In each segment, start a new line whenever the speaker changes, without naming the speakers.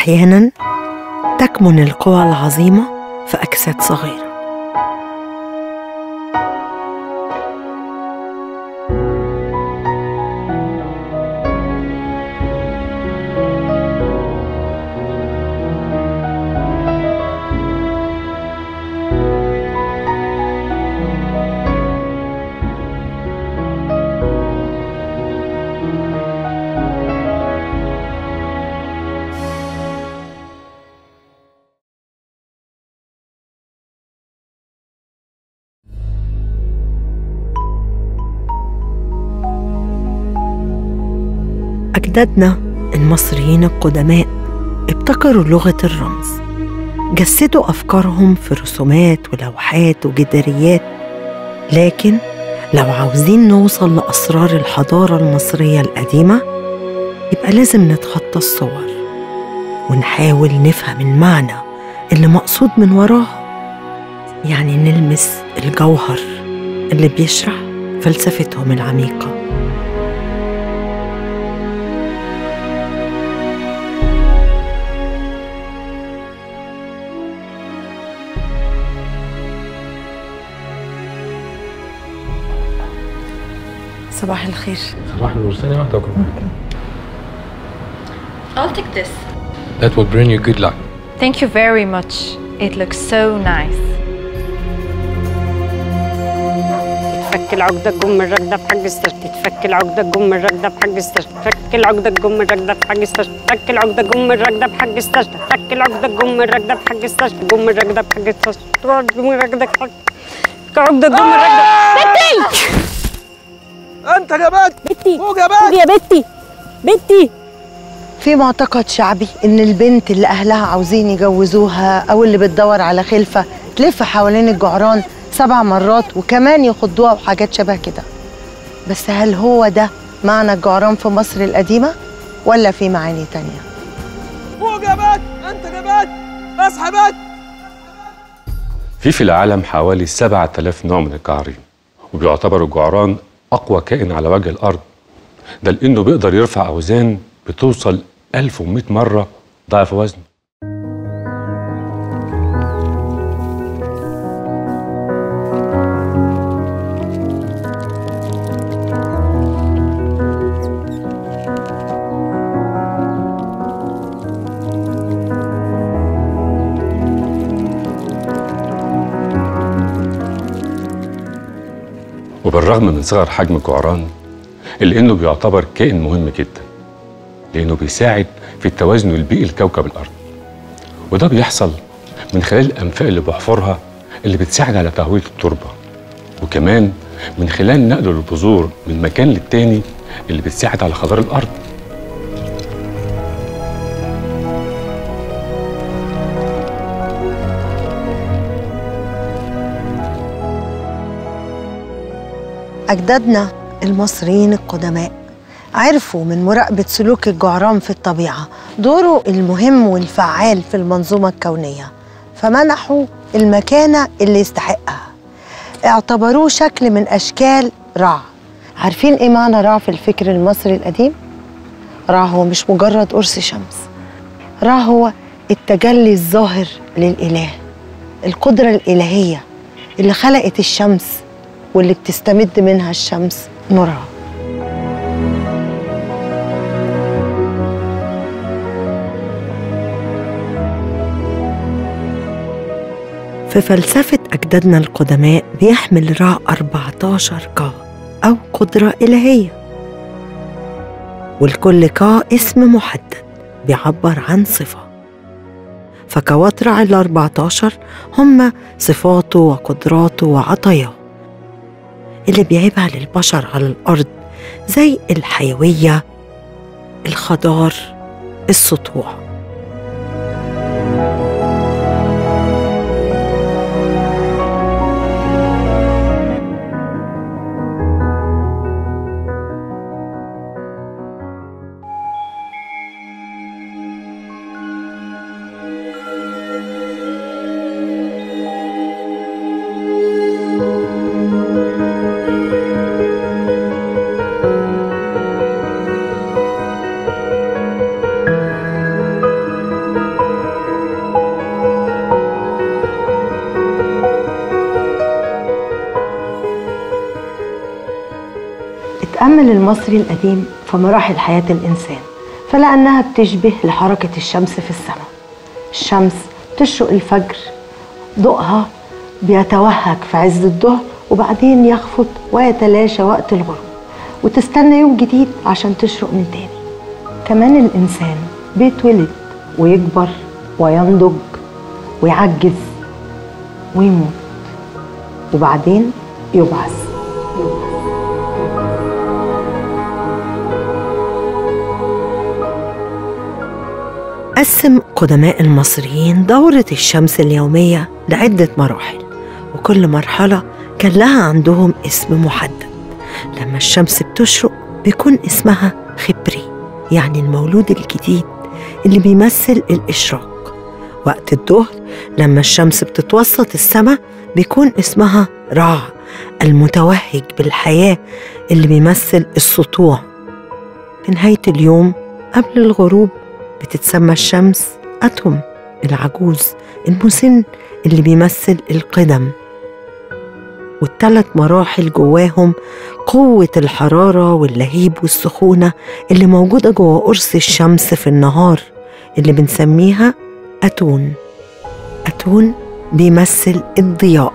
أحيانا تكمن القوى العظيمة في أجساد صغيرة أجدادنا المصريين القدماء ابتكروا لغة الرمز جسدوا أفكارهم في رسومات ولوحات وجداريات لكن لو عاوزين نوصل لأسرار الحضارة المصرية القديمة يبقى لازم نتخطى الصور ونحاول نفهم المعنى اللي مقصود من وراها يعني نلمس الجوهر اللي بيشرح فلسفتهم العميقه صباح الخير
صباح النور ثانية واحدة أكل
I'll take this.
That will bring you good luck.
Thank you very much. It looks so nice.
تفك العقدة تقوم الركدة بحق السر تفك العقدة تقوم الركدة بحق السر تفك العقدة تقوم الركدة بحق السر تفك العقدة تقوم الركدة بحق السر تفك العقدة تقوم الركدة بحق السر تقوم الركدة بحق السر تقوم الركدة بحق العقدة تقوم الركدة بنتي
انت جبت
بنتي
فوق يا
فوق
بنت
يا بنتي بنتي
في معتقد شعبي إن البنت اللي أهلها عاوزين يجوزوها أو اللي بتدور على خلفة تلف حوالين الجعران سبع مرات وكمان يخضوها وحاجات شبه كده بس هل هو ده معنى الجعران في مصر القديمة ولا في معاني تانية؟
فوق يا بنت انت جبت اصحى بنت
في في العالم حوالي 7000 نوع من الجعارين وبيعتبر الجعران أقوى كائن على وجه الأرض ده لأنه بيقدر يرفع أوزان بتوصل 1100 مرة ضعف وزنه وبالرغم من صغر حجم الجعران إلا إنه بيعتبر كائن مهم جدا لأنه بيساعد في التوازن البيئي لكوكب الأرض وده بيحصل من خلال الأنفاق اللي بيحفرها اللي بتساعد على تهوية التربة وكمان من خلال نقل البذور من مكان للتاني اللي بتساعد على خضار الأرض
أجدادنا المصريين القدماء عرفوا من مراقبة سلوك الجعران في الطبيعة دوره المهم والفعال في المنظومة الكونية فمنحوا المكانة اللي يستحقها اعتبروه شكل من أشكال رع عارفين إيه معنى رع في الفكر المصري القديم؟ رع هو مش مجرد قرص شمس رع هو التجلي الظاهر للإله القدرة الإلهية اللي خلقت الشمس واللي بتستمد منها الشمس نورها في فلسفة أجدادنا القدماء بيحمل را 14 كا أو قدرة إلهية والكل كا اسم محدد بيعبر عن صفة فكواترع ال 14 هم صفاته وقدراته وعطاياه اللي بيعيبها للبشر على الأرض زي الحيوية الخضار السطوع تأمل المصري القديم في مراحل حياة الإنسان فلقى أنها بتشبه لحركة الشمس في السماء الشمس تشرق الفجر ضوءها بيتوهج في عز الظهر وبعدين يخفض ويتلاشى وقت الغروب وتستنى يوم جديد عشان تشرق من تاني كمان الإنسان بيتولد ويكبر وينضج ويعجز ويموت وبعدين يبعث قسم قدماء المصريين دورة الشمس اليومية لعدة مراحل وكل مرحلة كان لها عندهم اسم محدد لما الشمس بتشرق بيكون اسمها خبري يعني المولود الجديد اللي بيمثل الإشراق وقت الظهر لما الشمس بتتوسط السماء بيكون اسمها رع المتوهج بالحياة اللي بيمثل السطوع في نهاية اليوم قبل الغروب بتتسمى الشمس أتوم العجوز المسن اللي بيمثل القدم والثلاث مراحل جواهم قوة الحرارة واللهيب والسخونة اللي موجودة جوا قرص الشمس في النهار اللي بنسميها أتون أتون بيمثل الضياء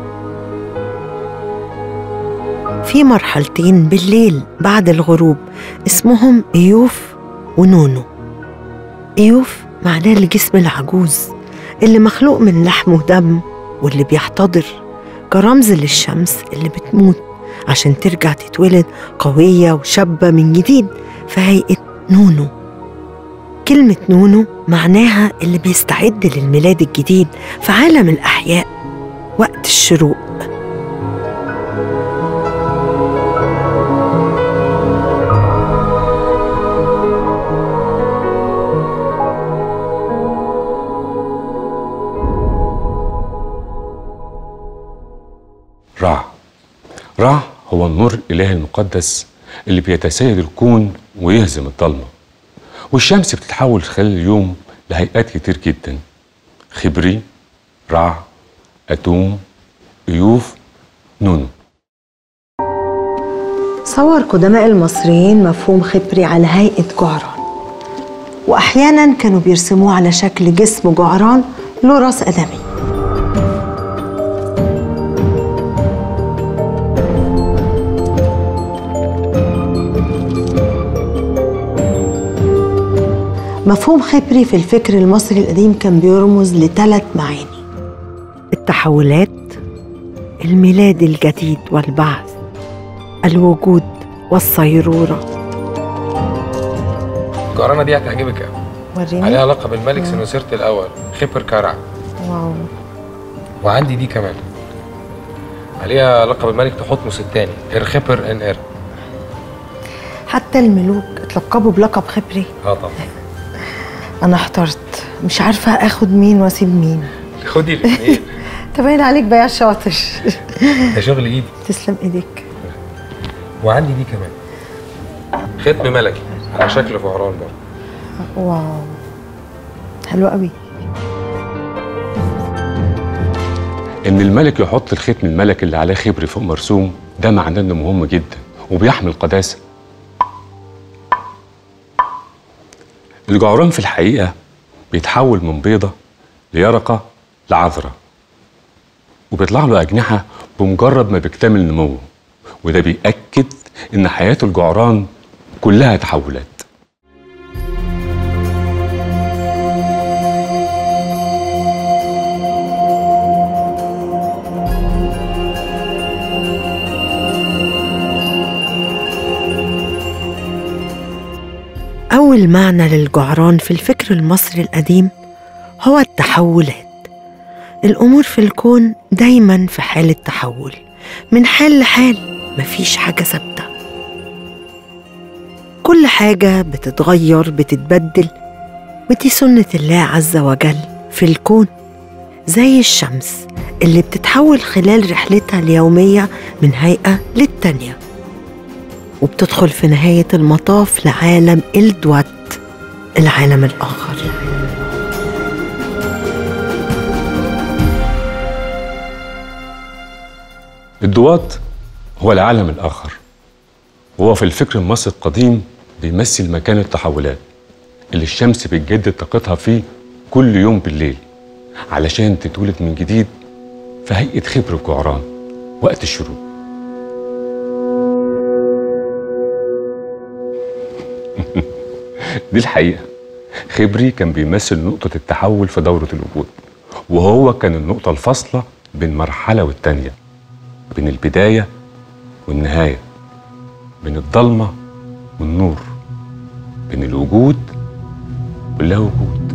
في مرحلتين بالليل بعد الغروب اسمهم إيوف ونونو إيوف معناه الجسم العجوز اللي مخلوق من لحم ودم واللي بيحتضر كرمز للشمس اللي بتموت عشان ترجع تتولد قوية وشابة من جديد في هيئة نونو كلمة نونو معناها اللي بيستعد للميلاد الجديد في عالم الأحياء وقت الشروق
رع رع هو النور الإلهي المقدس اللي بيتسيد الكون ويهزم الضلمة والشمس بتتحول خلال اليوم لهيئات كتير جدا خبري رع أتوم إيوف نونو
صور قدماء المصريين مفهوم خبري على هيئة جعران وأحيانا كانوا بيرسموه على شكل جسم جعران له راس آدمي مفهوم خبري في الفكر المصري القديم كان بيرمز لثلاث معاني التحولات الميلاد الجديد والبعث الوجود والصيرورة
القرانه دي هتعجبك قوي
وريني
عليها لقب الملك سنوسرت الاول خبر كرع
واو
وعندي دي كمان عليها لقب الملك تحتمس الثاني ارخبر ان ار
حتى الملوك اتلقبوا بلقب خبري
اه طبعا
انا احترت مش عارفه اخد مين واسيب مين
خدي الاثنين
تبين عليك بياع شاطر
ده شغل ايدي
تسلم ايديك
وعندي دي كمان ختم ملكي على شكل فهران برضه
واو حلو قوي
إن الملك يحط الختم الملكي اللي عليه خبري فوق مرسوم ده معناه إنه مهم جدا وبيحمل قداسة الجعران في الحقيقة بيتحول من بيضة ليرقة لعذرة وبيطلع له أجنحة بمجرد ما بيكتمل نموه وده بيأكد إن حياة الجعران كلها تحولات
أول معنى للجعران في الفكر المصري القديم هو التحولات الأمور في الكون دايما في حالة تحول من حال لحال مفيش حاجة ثابتة كل حاجة بتتغير بتتبدل ودي سنة الله عز وجل في الكون زي الشمس اللي بتتحول خلال رحلتها اليومية من هيئة للتانية وبتدخل في نهاية المطاف لعالم الدوات العالم الآخر
الدوات هو العالم الآخر وهو في الفكر المصري القديم بيمثل مكان التحولات اللي الشمس بتجدد طاقتها فيه كل يوم بالليل علشان تتولد من جديد في هيئة خبر الجعران وقت الشروق دي الحقيقة خبري كان بيمثل نقطة التحول في دورة الوجود وهو كان النقطة الفاصلة بين مرحلة والتانية بين البداية والنهاية بين الضلمة والنور بين الوجود واللا وجود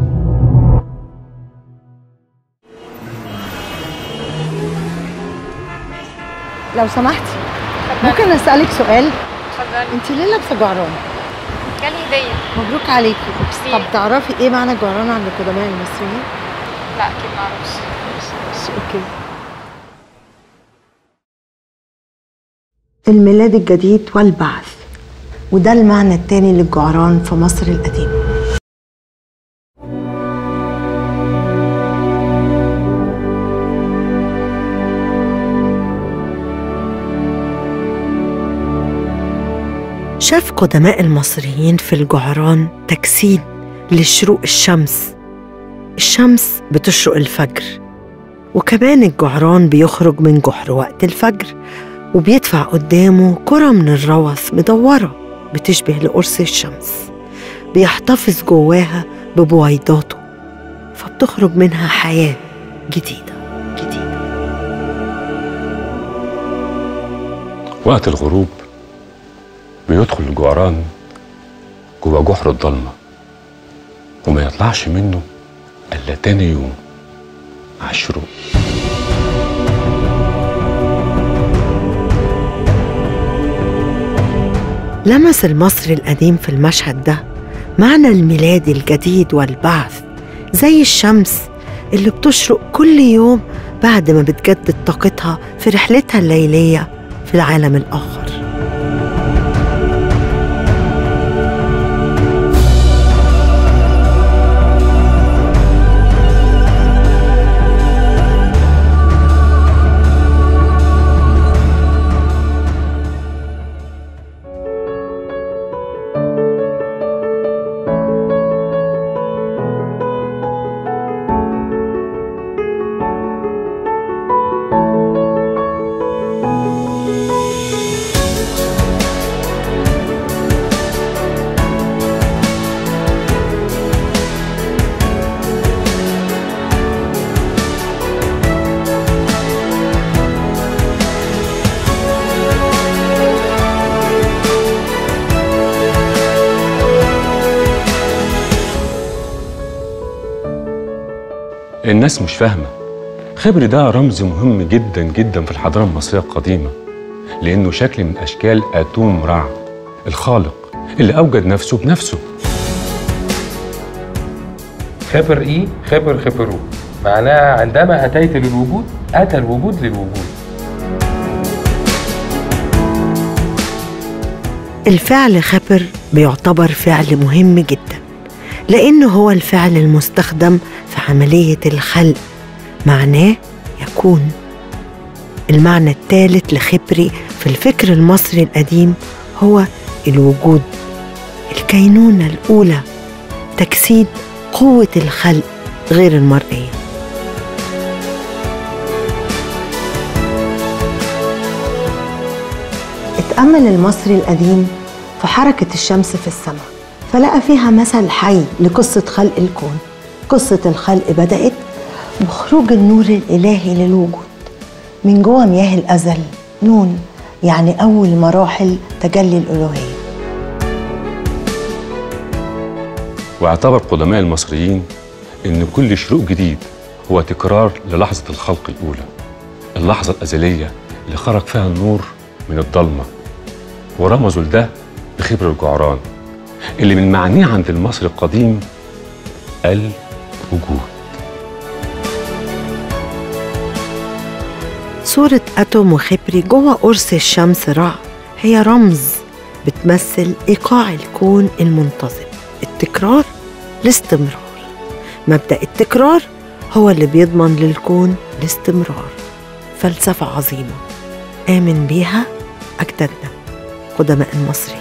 لو سمحتي ممكن اسالك سؤال
اتفضلي
انت ليه لابسه جعران
جالي هديه
مبروك عليكي
ميرسي.
طب تعرفي ايه معنى الجعران عند القدماء المصريين
لا اكيد ما اعرفش
اوكي الميلاد الجديد والبعث وده المعنى التاني للجعران في مصر القديمة شاف قدماء المصريين في الجعران تجسيد لشروق الشمس الشمس بتشرق الفجر وكمان الجعران بيخرج من جحر وقت الفجر وبيدفع قدامه كرة من الروث مدورة بتشبه لقرص الشمس بيحتفظ جواها ببويضاته فبتخرج منها حياة جديدة جديدة
وقت الغروب بيدخل الجعران جوا جحر الضلمة وما يطلعش منه إلا تاني يوم مع الشروق
لمس المصري القديم في المشهد ده معنى الميلاد الجديد والبعث زي الشمس اللي بتشرق كل يوم بعد ما بتجدد طاقتها في رحلتها الليلية في العالم الآخر
الناس مش فاهمة خبري ده رمز مهم جدا جدا في الحضارة المصرية القديمة لأنه شكل من أشكال آتوم رع الخالق اللي أوجد نفسه بنفسه
خبر ايه خبر خبرو معناها عندما اتيت للوجود اتى الوجود للوجود
الفعل خبر بيعتبر فعل مهم جدا لأنه هو الفعل المستخدم في عملية الخلق معناه يكون المعنى الثالث لخبري في الفكر المصري القديم هو الوجود الكينونة الأولى تجسيد قوة الخلق غير المرئية اتأمل المصري القديم في حركة الشمس في السماء فلقى فيها مثل حي لقصة خلق الكون قصة الخلق بدأت بخروج النور الإلهي للوجود من جوه مياه الأزل نون يعني أول مراحل تجلي الألوهية
واعتبر قدماء المصريين إن كل شروق جديد هو تكرار للحظة الخلق الأولى اللحظة الأزلية اللي خرج فيها النور من الضلمة ورمزوا لده بخبر الجعران اللي من معانيه عند المصري القديم الوجود
صورة أتوم وخبري جوه قرص الشمس رع هي رمز بتمثل إيقاع الكون المنتظم التكرار الاستمرار مبدأ التكرار هو اللي بيضمن للكون الاستمرار فلسفة عظيمة آمن بيها أجدادنا قدماء المصريين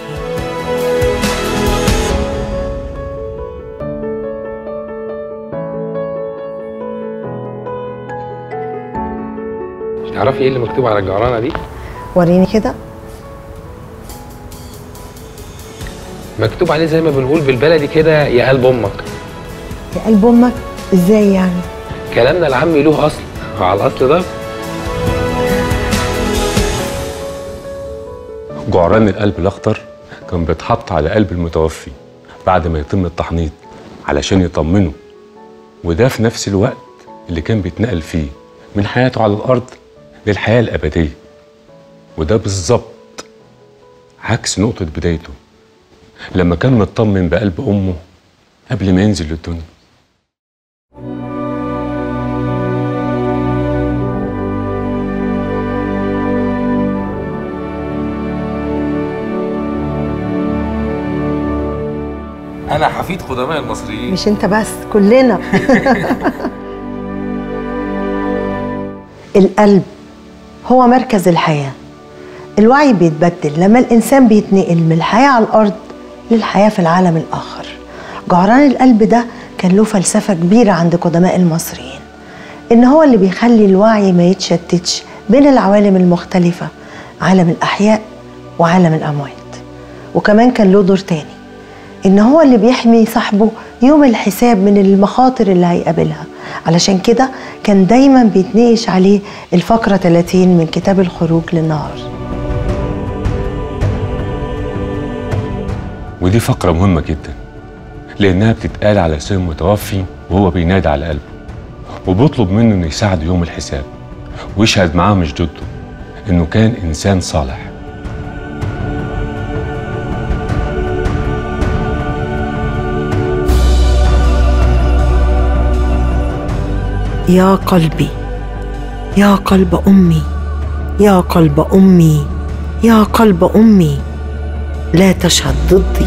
تعرفي ايه اللي مكتوب على الجعرانه دي
وريني كده
مكتوب عليه زي ما بنقول بالبلدي كده يا قلب امك
يا قلب امك ازاي يعني
كلامنا العامي له اصل وعلى الاصل ده
جعران القلب الأخضر كان بيتحط على قلب المتوفي بعد ما يتم التحنيط علشان يطمنه وده في نفس الوقت اللي كان بيتنقل فيه من حياته على الأرض للحياة الأبدية وده بالظبط عكس نقطة بدايته لما كان مطمن بقلب أمه قبل ما ينزل للدنيا
انا حفيد قدماء المصريين
مش انت بس كلنا القلب هو مركز الحياة الوعي بيتبدل لما الإنسان بيتنقل من الحياة على الأرض للحياة في العالم الآخر جعران القلب ده كان له فلسفة كبيرة عند قدماء المصريين إن هو اللي بيخلي الوعي ما يتشتتش بين العوالم المختلفة عالم الأحياء وعالم الأموات وكمان كان له دور تاني إن هو اللي بيحمي صاحبه يوم الحساب من المخاطر اللي هيقابلها علشان كده كان دايما بيتناقش عليه الفقرة 30 من كتاب الخروج للنهار
ودي فقرة مهمة جدا لأنها بتتقال على لسان المتوفي وهو بينادي على قلبه وبيطلب منه إنه يساعده يوم الحساب ويشهد معاه مش ضده إنه كان إنسان صالح
يا قلبي يا قلب امي يا قلب امي يا قلب امي لا تشهد ضدي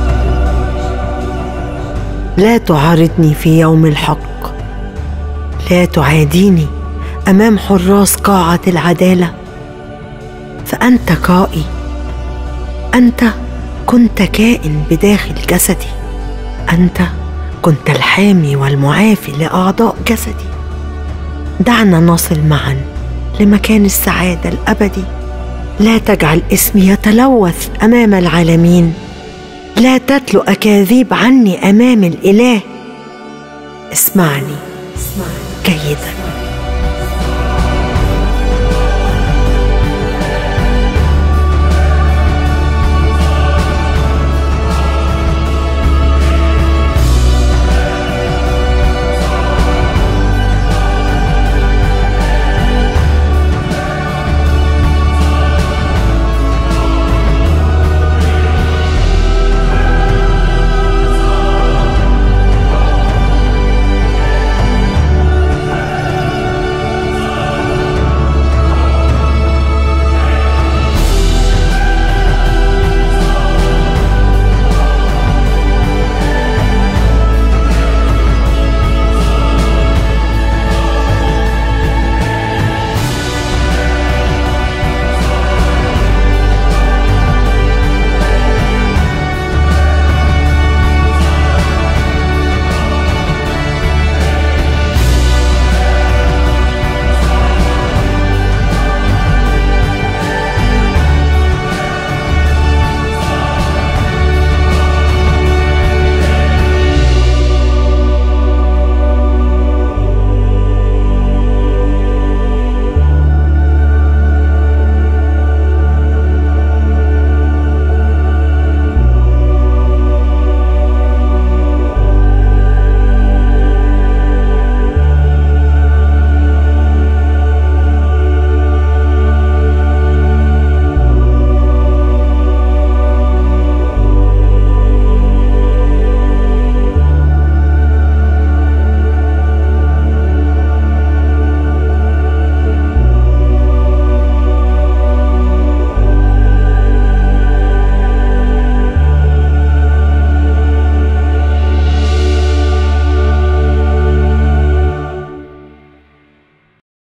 لا تعارضني في يوم الحق لا تعاديني امام حراس قاعه العداله فانت كائي انت كنت كائن بداخل جسدي انت كنت الحامي والمعافي لاعضاء جسدي دعنا نصل معا لمكان السعاده الابدي لا تجعل اسمي يتلوث امام العالمين لا تتلو اكاذيب عني امام الاله اسمعني جيدا